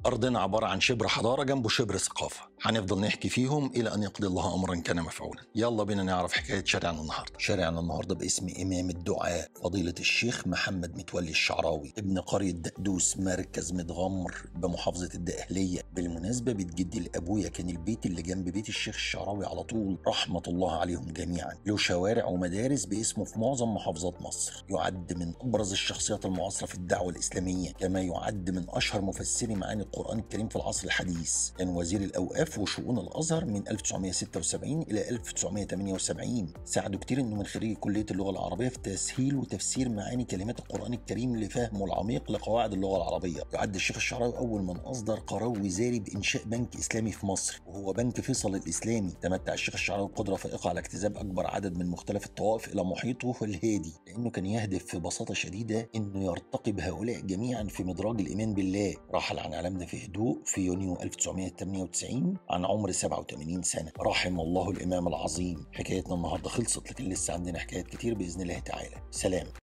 أرضنا عبارة عن شبر حضارة جنبه شبر ثقافة هنفضل نحكي فيهم إلى أن يقضي الله أمرا كان مفعولا يلا بينا نعرف حكاية شارعنا النهاردة شارعنا النهاردة باسم إمام الدعاء فضيلة الشيخ محمد متولي الشعراوي ابن قرية دقدوس مركز متغمر بمحافظة الدقهلية بالمناسبة بيت جدي لأبويا كان البيت اللي جنب بيت الشيخ الشعراوي على طول رحمة الله عليهم جميعا له شوارع ومدارس باسمه في معظم محافظات مصر يعد من أبرز الشخصيات المعاصرة في الدعوة الإسلامية كما يعد من أشهر مفسري معاني القرآن الكريم في العصر الحديث كان وزير الأوقاف وشؤون الأزهر من 1976 إلى 1978 ساعده كتير إنه من خريج كلية اللغة العربية في تسهيل وتفسير معاني كلمات القرآن الكريم لفهمه العميق لقواعد اللغة العربية يعد الشيخ الشعراوي أول من أصدر قرار وزاري بإنشاء بنك إسلامي في مصر وهو بنك فيصل الإسلامي تمتع الشيخ الشعراوي بقدرة فائقة على اجتذاب أكبر عدد من مختلف الطوائف إلى محيطه الهادي لأنه كان يهدف في بساطة شديدة إنه يرتقي بهؤلاء جميعا في مدراج الإيمان بالله رحل عن عالمنا في هدوء في يونيو 1998 عن عمر 87 سنة رحم الله الإمام العظيم حكايتنا النهاردة خلصت لكن لسه عندنا حكايات كتير بإذن الله تعالى سلام